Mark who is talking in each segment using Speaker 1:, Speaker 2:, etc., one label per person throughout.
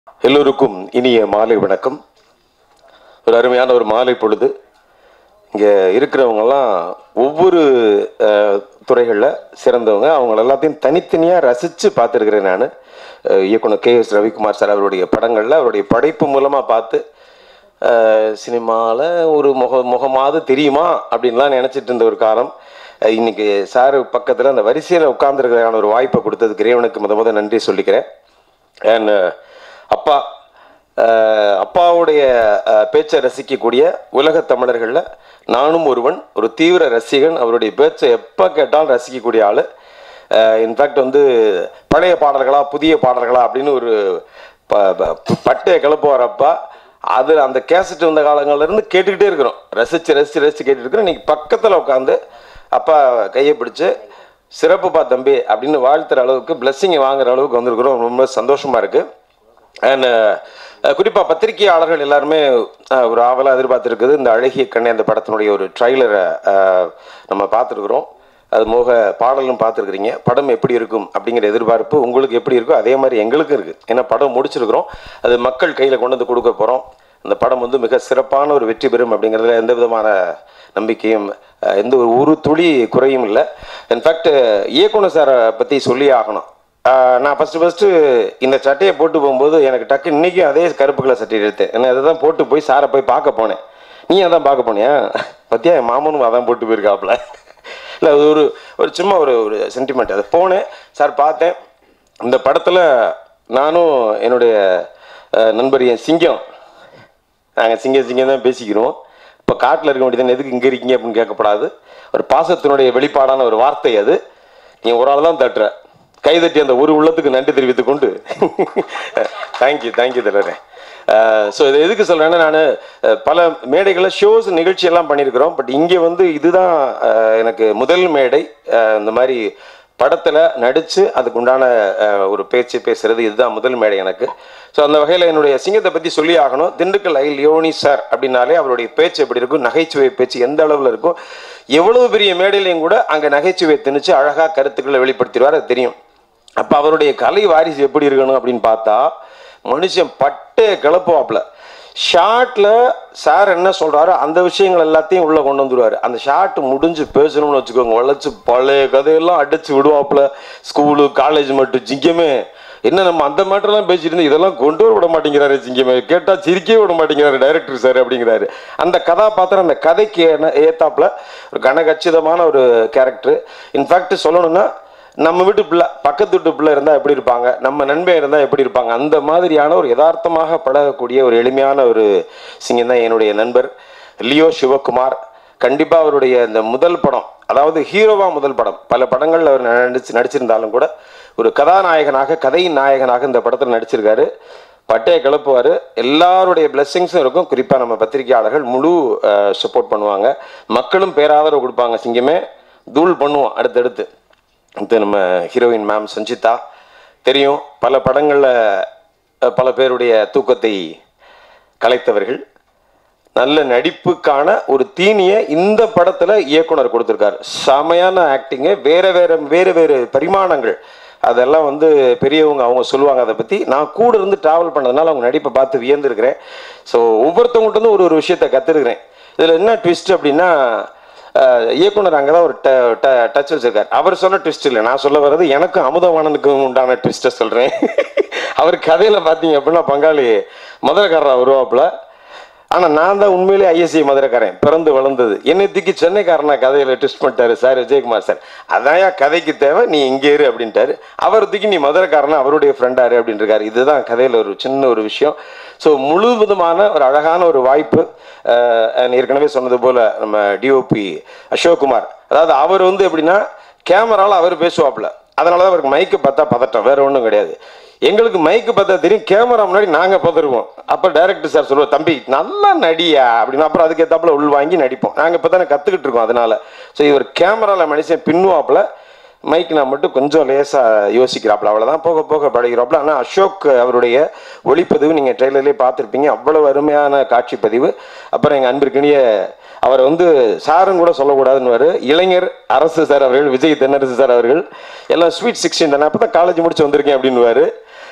Speaker 1: எல்லோருக்கும் இனிய மாலை வணக்கம் ஒரு அருமையான ஒரு மாலை பொழுது இங்கே இருக்கிறவங்கெல்லாம் ஒவ்வொரு துறைகளில் சிறந்தவங்க அவங்க எல்லாத்தையும் தனித்தனியாக ரசித்து பார்த்துருக்கிறேன் நான் இயக்குனர் கே எஸ் ரவிக்குமார் சார் அவருடைய படங்களில் அவருடைய படைப்பு மூலமாக பார்த்து சினிமாவில் ஒரு முக முகமாவது தெரியுமா அப்படின்லாம் நினச்சிட்டு இருந்த ஒரு காலம் அஹ் இன்னைக்கு சார் பக்கத்தில் அந்த வரிசையில் உட்கார்ந்துருக்கிறதான ஒரு வாய்ப்பை கொடுத்ததுக்கு இறைவனுக்கு முத முத நன்றி சொல்லிக்கிறேன் அண்ட் அப்பா அஹ் அப்பாவுடைய அஹ், பேச்சை ரசிக்கக்கூடிய உலக தமிழர்களில் நானும் ஒருவன் ஒரு தீவிர ரசிகன் அவருடைய பேச்சை எப்போ கேட்டாலும் ரசிக்கக்கூடிய ஆள் இன்ஃபேக்ட் வந்து பழைய பாடல்களா புதிய பாடல்களா அப்படின்னு ஒரு ப ப- பட்டையை கிளப்புவார் அப்பா அது அந்த கேசட் வந்த காலங்கள்ல இருந்து கேட்டுக்கிட்டே இருக்கிறோம் ரசித்து ரசித்து ரசித்து கேட்டுட்டு இருக்கிறோம் இன்னைக்கு பக்கத்தில் உட்காந்து அப்பா கையை பிடிச்சு சிறப்புப்பா தம்பி அப்படின்னு வாழ்த்துற அளவுக்கு பிளெஸ்ஸிங் வாங்குற அளவுக்கு வந்திருக்கிறோம் ரொம்ப சந்தோஷமா இருக்கு அண்ட் குறிப்பாக பத்திரிகையாளர்கள் எல்லாருமே அஹ், ஒரு ஆவலாக எதிர்பார்த்துருக்குது இந்த அழகிய கண்ணை அந்த படத்தினுடைய ஒரு ட்ரைலரை நம்ம பார்த்துருக்குறோம் அது மோக பாடலும் பார்த்துருக்குறீங்க படம் எப்படி இருக்கும் அப்படிங்கிற எதிர்பார்ப்பு உங்களுக்கு எப்படி இருக்கோ அதே மாதிரி எங்களுக்கும் இருக்குது ஏன்னா படம் முடிச்சிருக்கிறோம் அது மக்கள் கையில் கொண்டு வந்து கொடுக்க போகிறோம் அந்த படம் வந்து மிக சிறப்பான ஒரு வெற்றி பெறும் அப்படிங்கிறதுல எந்த விதமான நம்பிக்கையும் அஹ், எந்த ஒரு ஒரு துளி குறையும் இல்லை இன்ஃபேக்ட் இயக்குனர் சாரை பற்றி சொல்லி ஆகணும் ஆஹ் நான் ஃபஸ்ட்டு ஃபஸ்ட்டு இந்த சட்டையை போட்டு போகும்போது எனக்கு டக்கு இன்றைக்கும் அதே கருப்பு கலர் சட்டை எடுத்தேன் என்ன அதை தான் போட்டு போய் சாரை போய் பார்க்க போனேன் நீ அதான் பார்க்க போனியா பத்தியா என் மாமனும் அதான் போட்டு போயிருக்காப்புல இல்லை அது ஒரு ஒரு சும்மா ஒரு ஒரு சென்டிமெண்ட் அது போனேன் சார் பார்த்தேன் இந்த படத்தில் நானும் என்னுடைய அஹ், நண்பர் என் சிங்கம் நாங்கள் சிங்க சிங்கம் தான் பேசிக்கிறோம் இப்போ காட்டில் இருக்க வேண்டியது எதுக்கு இங்கே இருக்கீங்க அப்படின்னு கேட்கப்படாது ஒரு பாசத்தினுடைய வெளிப்பாடான ஒரு வார்த்தை அது நீ ஒரு ஆள் தான் தட்டுற கைதட்டி அந்த ஒரு உள்ளத்துக்கு நன்றி தெரிவித்துக் கொண்டு தேங்க்யூ தேங்க்யூ தலைவரே ஸோ இது எதுக்கு சொல்கிறேன்னா நான் பல மேடைகளில் ஷோஸ் நிகழ்ச்சி எல்லாம் பண்ணியிருக்கிறோம் பட் இங்கே வந்து இதுதான் அஹ், எனக்கு முதல் மேடை அஹ், இந்த மாதிரி படத்தில் நடித்து அதுக்கு உண்டான அஹ், ஒரு பேச்சு பேசுறது இதுதான் முதல் மேடை எனக்கு ஸோ அந்த வகையில் என்னுடைய சிங்கத்தை பற்றி சொல்லி ஆகணும் திண்டுக்கல் ஐ லியோனி சார் அப்படின்னாலே அவருடைய பேச்சு எப்படி இருக்கும் நகைச்சுவை பேச்சு எந்த அளவில் இருக்கும் எவ்வளவு பெரிய மேடையிலையும் கூட அங்கே நகைச்சுவை திணிச்சு அழகாக கருத்துக்களை வெளிப்படுத்திடுவார் அது தெரியும் அப்போ அவருடைய கலை வாரிசு எப்படி இருக்கணும் அப்படின்னு பார்த்தா மனுஷன் பட்டே கிளப்புவாப்புல ஷார்ட்ல சார் என்ன சொல்றாரோ அந்த விஷயங்கள் எல்லாத்தையும் உள்ள கொண்டு வந்துடுவாரு அந்த ஷார்ட் முடிஞ்சு பேசணும்னு வச்சுக்கோங்க உழைச்சு பழைய கதையெல்லாம் அடிச்சு விடுவாப்புல ஸ்கூலு காலேஜ் மட்டும் ஜிங்கமே என்ன நம்ம அந்த மாட்டெல்லாம் பேசிட்டு இருந்து இதெல்லாம் கொண்டு வர விட மாட்டேங்கிறாரு ஜிங்கமே கேட்டா சிரிக்கவே விட மாட்டேங்கிறாரு டைரக்டர் சார் அப்படிங்கிறாரு அந்த கதாபாத்திரம் அந்த கதைக்கு என்ன- ஏத்தாப்புல ஒரு கனகச்சிதமான ஒரு கேரக்டர் இன்ஃபேக்ட் சொல்லணும்னா நம்ம வீட்டு பிள்ளை பக்கத்து வீட்டு பிள்ளை இருந்தால் எப்படி இருப்பாங்க நம்ம நண்பன் இருந்தால் எப்படி இருப்பாங்க அந்த மாதிரியான ஒரு யதார்த்தமாக பழகக்கூடிய ஒரு எளிமையான ஒரு சிங்கம் தான் என்னுடைய நண்பர் லியோ சிவகுமார் கண்டிப்பாக அவருடைய இந்த முதல் படம் அதாவது ஹீரோவா முதல் படம் பல படங்களில் அவர் நடிச்சு நடிச்சிருந்தாலும் கூட ஒரு கதாநாயகனாக கதையின் நாயகனாக இந்த படத்தில் நடிச்சிருக்காரு பட்டையை கிளப்புவார் எல்லாருடைய பிளெஸ்ஸிங்ஸும் இருக்கும் குறிப்பாக நம்ம பத்திரிகையாளர்கள் முழு சப்போர்ட் பண்ணுவாங்க மக்களும் பேராதரவு கொடுப்பாங்க சிங்கமே தூள் பண்ணுவோம் அடுத்தடுத்து இது நம்ம ஹீரோயின் மேம் சஞ்சிதா தெரியும் பல படங்களில் பல பேருடைய தூக்கத்தை கலைத்தவர்கள் நல்ல நடிப்புக்கான ஒரு தீனியை இந்த படத்தில் இயக்குனர் கொடுத்துருக்காரு செமையான ஆக்டிங்கு வேற வேற வேறு வேறு பரிமாணங்கள் அதெல்லாம் வந்து பெரியவங்க அவங்க சொல்லுவாங்க அதை பற்றி நான் கூட இருந்து ட்ராவல் பண்ணதுனால அவங்க நடிப்பை பார்த்து வியந்திருக்கிறேன் ஸோ ஒவ்வொருத்தவங்கள்ட்ட இருந்து ஒரு ஒரு விஷயத்தை கற்றுருக்கிறேன் இதில் என்ன ட்விஸ்ட் அப்படின்னா அஹ், இயக்குனர் அங்கே தான் ஒரு டச் வச்சிருக்காரு அவர் சொன்ன ட்விஸ்ட் இல்லை நான் சொல்ல வர்றது எனக்கும் அமுதவாணனுக்கும் உண்டான ட்விஸ்ட்டை சொல்கிறேன் அவர் கதையில் பார்த்தீங்க அப்படின்னா பங்காளி மதுரக்காரரா வருவாப்புல ஆனால் நான் தான் உண்மையிலே ஐஎஸ்சி மதுரைக்காரன் பிறந்து வளர்ந்தது என்னை தூக்கி சென்னைக்காரனா கதையில் ட்விஸ்ட் பண்ணிட்டாரு சார் விஜயகுமார் சார் அதான் கதைக்கு தேவை நீ இங்கே இரு அப்படின்ட்டாரு அவர் தூக்கி நீ மதுரைக்காரனா அவருடைய ஃப்ரெண்டாரு அப்படின்னு இருக்காரு இதுதான் கதையில் ஒரு சின்ன ஒரு விஷயம் ஸோ முழுவதுமான ஒரு அழகான ஒரு வாய்ப்பு அஹ், நான் ஏற்கனவே சொன்னது போல் நம்ம டிஓபி அசோக்குமார் அதாவது அவர் வந்து எப்படின்னா கேமராவில் அவர் பேசுவாப்புல அதனால தான் அவருக்கு மைக்கு பார்த்தா பதட்டம் வேற ஒன்றும் கிடையாது எங்களுக்கு மைக்கு பார்த்தா தெரியும் கேமரா முன்னாடி நாங்கள் பதறுவோம் அப்போ டைரக்டர் சார் சொல்லுவோம் தம்பி நல்லா நடியா அப்படின்னு அப்புறம் அதுக்கு ஏத்தாப்புல உள் வாங்கி நடிப்போம் நாங்கள் இப்போ தானே கற்றுக்கிட்டு இருக்கோம் அதனால ஸோ இவர் கேமராவில் மனுஷன் பின்னுவாப்புல மைக் நான் மட்டும் கொஞ்சம் லேசாக யோசிக்கிறாப்புல அவ்வளோதான் போக போக பழகிறாப்புல ஆனால் அசோக் அவருடைய ஒளிப்பதிவு நீங்கள் ட்ரெய்லர்லேயே பார்த்துருப்பீங்க அவ்வளவு அருமையான காட்சிப்பதிவு அப்புறம் எங்கள் அன்பிற்கினிய அவர் வந்து சாருன்னு கூட சொல்லக்கூடாதுன்னு இளைஞர் அரசு சார் அவர்கள் விஜய் தென்னரசு சார் அவர்கள் எல்லாம் ஸ்வீட் சிக்ஸ்டீன் தானே அப்போ தான் காலேஜ் முடிச்சு வந்திருக்கேன் அப்படின்னுவாரு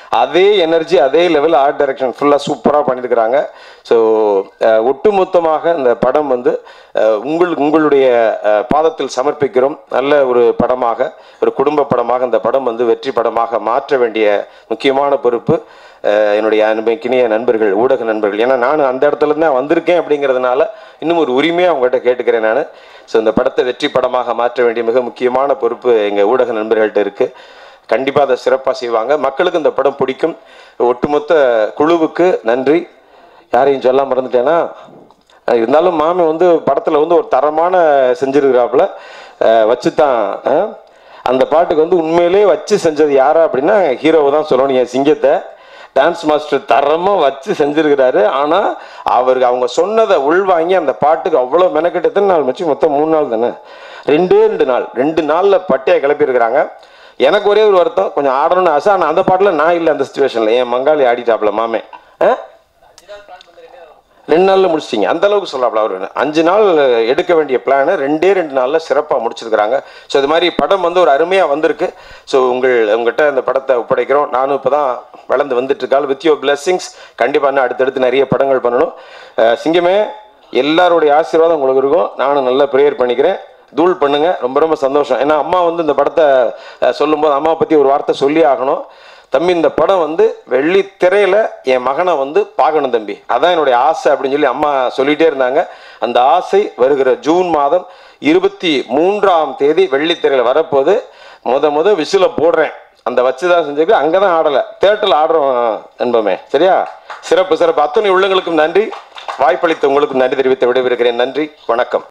Speaker 1: அதே எனர்ஜி அதே லெவல் ஆர்ட் டைரக்ஷன் ஃபுல்லாக சூப்பராக பண்ணியிருக்கிறாங்க ஸோ ஒட்டுமொத்தமாக இந்த படம் வந்து அஹ், உங்கள் உங்களுடைய அஹ், பாதத்தில் சமர்ப்பிக்கிறோம் நல்ல ஒரு படமாக ஒரு குடும்ப படமாக இந்த படம் வந்து வெற்றி படமாக மாற்ற வேண்டிய முக்கியமான பொறுப்பு அஹ், என்னுடைய அன்பைக்கினிய நண்பர்கள் ஊடக நண்பர்கள் ஏன்னா நான் அந்த இடத்துல தான் வந்திருக்கேன் அப்படிங்கிறதுனால இன்னும் ஒரு உரிமையாக அவங்ககிட்ட கேட்டுக்கிறேன் நான் ஸோ இந்த படத்தை வெற்றி படமாக மாற்ற வேண்டிய மிக முக்கியமான பொறுப்பு எங்கள் ஊடக நண்பர்கள்ட்ட இருக்குது கண்டிப்பாக அதை சிறப்பாக செய்வாங்க மக்களுக்கு இந்த படம் பிடிக்கும் ஒட்டுமொத்த குழுவுக்கு நன்றி யாரையும் சொல்ல மறந்துட்டேன்னா அஹ் இருந்தாலும் மாமி வந்து படத்தில் வந்து ஒரு தரமான செஞ்சிருக்கிறாப்புல அஹ் வச்சு தான் அஹ், அந்த பாட்டுக்கு வந்து உண்மையிலே வச்சு செஞ்சது யாரா அப்படின்னா ஹீரோவை தான் சொல்லணும் என் சிங்கத்தை டான்ஸ் மாஸ்டர் தரமாக வச்சு செஞ்சிருக்கிறாரு ஆனால் அவருக்கு அவங்க சொன்னதை உள்வாங்கி அந்த பாட்டுக்கு அவ்வளோ மெனக்கெட்டு எத்தனை நாள் வச்சு மொத்தம் மூணு நாள் தானே ரெண்டே ரெண்டு நாள் ரெண்டு நாளில் பட்டையை கிளப்பியிருக்கிறாங்க எனக்கு ஒரே ஒரு வருத்தம் கொஞ்சம் ஆடணும்னு ஆசை ஆனால் அந்த பாட்டில் நான் இல்லை அந்த சுச்சுவேஷனில் என் மங்காளி ஆடிட்டாப்ல மாமே ஆ ரெண்டு நாளில் முடிச்சிட்டிங்க அந்த அளவுக்கு சொல்லலாம்ல அவர் அஞ்சு நாள் எடுக்க வேண்டிய பிளானை ரெண்டே ரெண்டு நாளில் சிறப்பாக முடிச்சிருக்கிறாங்க ஸோ இது மாதிரி படம் வந்து ஒரு அருமையாக வந்திருக்கு ஸோ உங்கள் உங்கள்கிட்ட இந்த படத்தை ஒப்படைக்கிறோம் நானும் இப்போ தான் வளர்ந்து வந்துட்டு இருக்காள் வித் யோர் பிளெஸிங்ஸ் கண்டிப்பாக இன்னும் அடுத்தடுத்து நிறைய படங்கள் பண்ணணும் அஹ் சிங்கமே எல்லாருடைய ஆசீர்வாதம் உங்களுக்கு இருக்கும் நானும் நல்லா ப்ரேயர் பண்ணிக்கிறேன் தூள் பண்ணுங்க ரொம்ப ரொம்ப சந்தோஷம் ஏன்னா அம்மா வந்து இந்த படத்தை அஹ், சொல்லும்போது அம்மாவை பற்றி ஒரு வார்த்தை சொல்லி ஆகணும் தம்பி இந்த படம் வந்து வெள்ளி திரையில என் மகனை வந்து பார்க்கணும் தம்பி அதான் என்னுடைய ஆசை அப்படின்னு சொல்லி அம்மா சொல்லிட்டே இருந்தாங்க அந்த ஆசை வருகிற ஜூன் மாதம் இருபத்தி மூன்றாம் தேதி வெள்ளித்திரையில வரப்போது முத முத விசில போடுறேன் அந்த வச்சு தான் செஞ்சிருக்கு அங்கே தான் ஆடலை தேட்டரில் ஆடுறோம் என்பமே சரியா சிறப்பு சிறப்பு அத்தனை உள்ளங்களுக்கும் நன்றி வாய்ப்பளித்த உங்களுக்கும் நன்றி தெரிவித்து விடைபெறுகிறேன் நன்றி வணக்கம்